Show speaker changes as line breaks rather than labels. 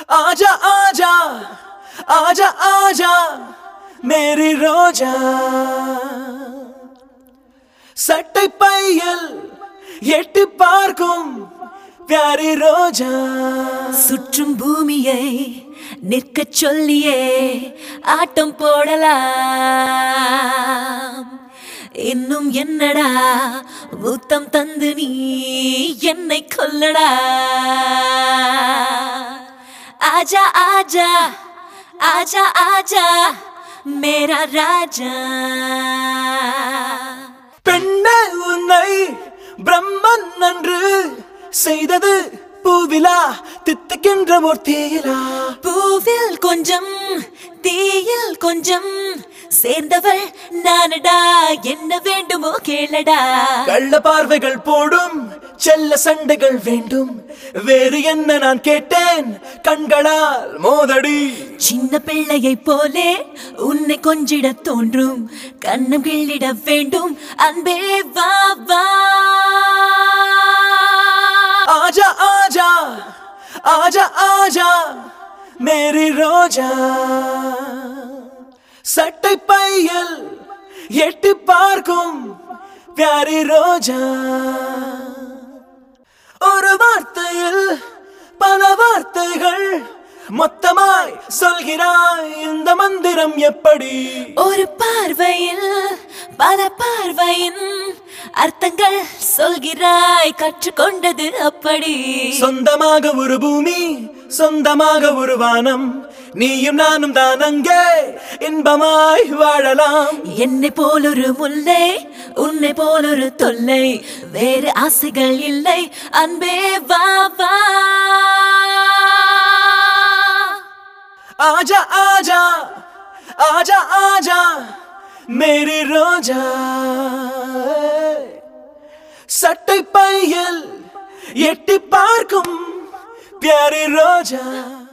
आजा आजा आजा आजा मेरी ரோஜா சட்டை பையல் எட்டி பார்க்கும் பியாரி ரோஜா
சுற்றும் பூமியை நிற்கச் சொல்லியே ஆட்டம் போடலாம் இன்னும் என்னடா முத்தம் தந்து நீ என்னை கொல்லடா ஆஜா ஆஜா ஆஜா ஆஜா மேரா ராஜா
பெண்ணே உன்னை பிரம்மன் நன்று செய்தது பூவிலா தித்துக்கின்ற ஒரு தீயிலா
பூவில் கொஞ்சம் தீயில் கொஞ்சம் சேர்ந்தவள் நானடா என்ன வேண்டுமோ கேளடா
கள்ள பார்வைகள் போடும் செல்ல சண்டைகள் வேண்டும் வேறு என்ன நான் கேட்டேன் கண்களால் மோதடி
சின்ன பிள்ளையைப் போலே உன்னை கொஞ்சிட தோன்றும் கண்ணம் கிள்ளிட வேண்டும் அன்பே வா வா
आजा आजा आजा आजा मेरी ரோஜா சட்டை பையல் எட்டி பார்க்கும் பியாரி ரோஜா ஒரு வார்த்தையில் பல வார்த்தைகள் மொத்தமாய் சொல்கிறாய் இந்த மந்திரம் எப்படி
ஒரு பார்வையில் பல பார்வையின் அர்த்தங்கள் சொல்கிறாய் கற்றுக்கொண்டது அப்படி
சொந்தமாக ஒரு பூமி சொந்தமாக ஒரு வானம் நீயும் நானும் தான் அங்கே இன்பமாய் வாழலாம்
என்னை போலொரு முல்லை உன்னை போலொரு தொல்லை வேறு ஆசைகள் இல்லை அன்பே வா வா
आजा आजा आजा आजा मेरी ரோஜா சட்டை பையல் எட்டி பார்க்கும் பியாரி ரோஜா